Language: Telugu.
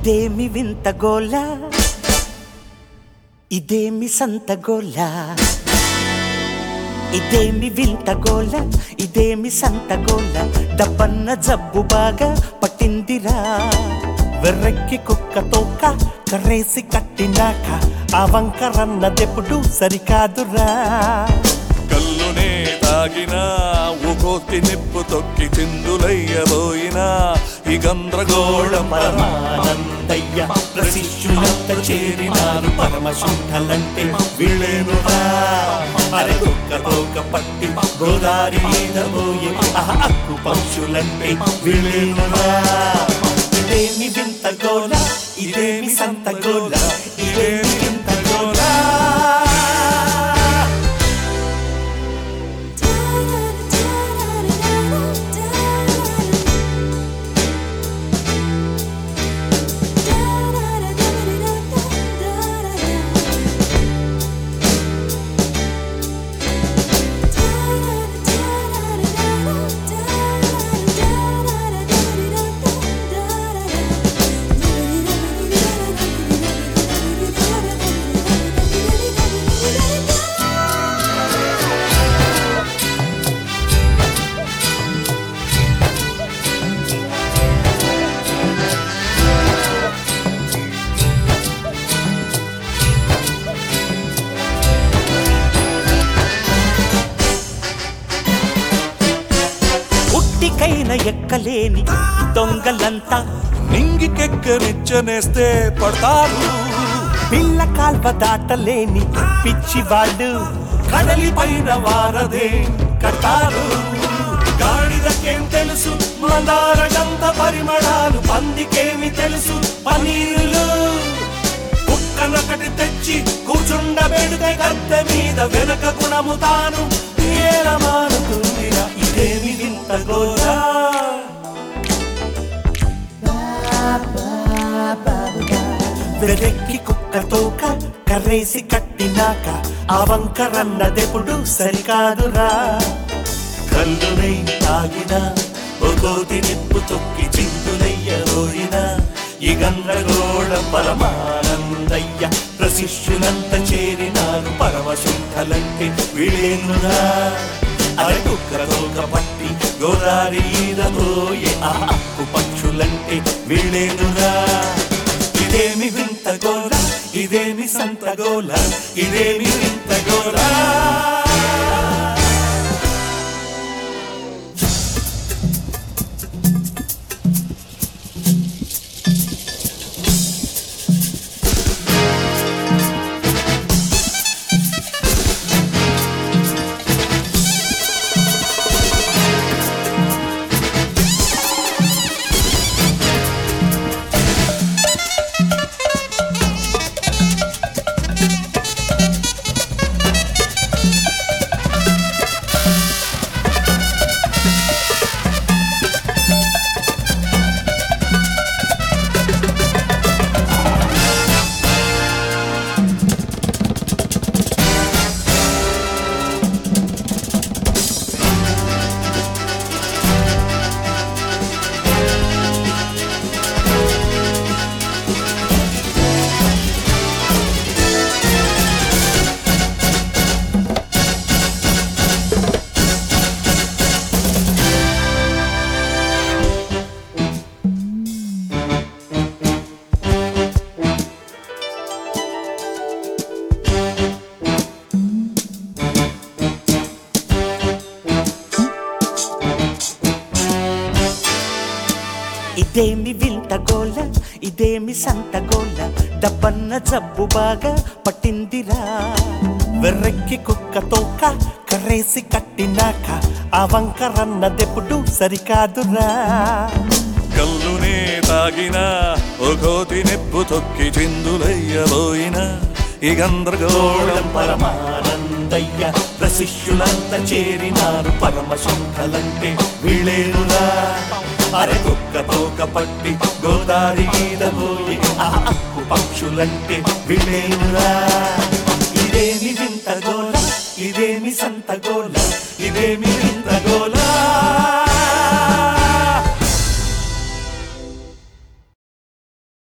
ఇదేమి వింత గోల ఇదేమి సంత గోల ఇదేమి వింత గోల ఇదేమి సంత గోల డబ్బన్న జబ్బు బాగా పట్టిందిరా వెర్రెక్కి కుక్క తోక కర్రేసి కట్టినాక ఆ వంకరన్నదెప్పుడు సరికాదురా కల్లునే తాగినా ఊకోతి నిప్పు తొక్కి చిందులయ్యబోయినా ఈ గంద్రగోళం పరమానందయ్య ప్రశిష్యులంత చేరినారు పరమశుద్ధలంటే వీళ్ళేనురా అరే కుక్క తోక పట్టి గోదారి మీద పోయి ఆ అక్కు పక్షులంటే వీళ్ళేనురా ఇదేమి వింత గోల ఇదేమి సంత గోల ఇదేమి వింత గోల ఉట్టికైన ఎక్కలేని దొంగలంతా నింగికెక్కనిచ్చనేస్తే పడతారు పిల్ల కాల్వ దాటలేని పిచ్చివాళ్ళు కడలి పైన వారదే కట్టారు గాడిదకేం తెలుసు మందార గంధ పరిమళాలు పందికేమి తెలుసు పనీరులు కుక్కనొకటి తెచ్చి కూర్చుండబెడితే గద్దె మీద వెనక గుణము తాను ఏల మారుతుందిరా ఇదేమి వింత గోరా వెదెక్కి కుక్క తోక కర్రేసి కట్టినాక ఆ వంకరన్నదెప్పుడు సరికాదురా కల్లునై తాగిన ఒకోతి నిప్పు తొక్కి చిందులయ్యరోడిన ఈ గందరగోళ పరమానందయ్య ప్రశిష్యులంత చేరినారు పరమశుద్ధలంటే వీళ్ళేనురా అరే కుక్క తోక పట్టి గోదారి పోయే ఆ అక్కు పక్షులంటే వీళ్ళేనురా ఇదేమి వింత గోల ఇదేమి సంత గోల ఇదేమి వింత గోల ఇదేమి వింత గోల ఇదేమి సంత గోల డబ్బన్న జబ్బు బాగా పట్టిందిరా వెర్రెక్కి కుక్క తోక కర్రేసి కట్టినాక ఆ వంకరన్నదెప్పుడు సరికాదురా కల్లునే తాగినా ఒకోతి నిప్పు తొక్కి చిందులయ్యబోయినా ఈ గందరగోళం పరమానందయ్య ప్రశిష్యులంత చేరినారు పరమశుద్ధలంటే వీళ్ళేనురా అరే కుక్క తోక పట్టి గోదారి మీద పోయి ఆ అక్కు పక్షులంటే వీళ్ళేనురా ఇదేమి వింత గోల ఇదేమి సంత గోల ఇదేమి వింత గోల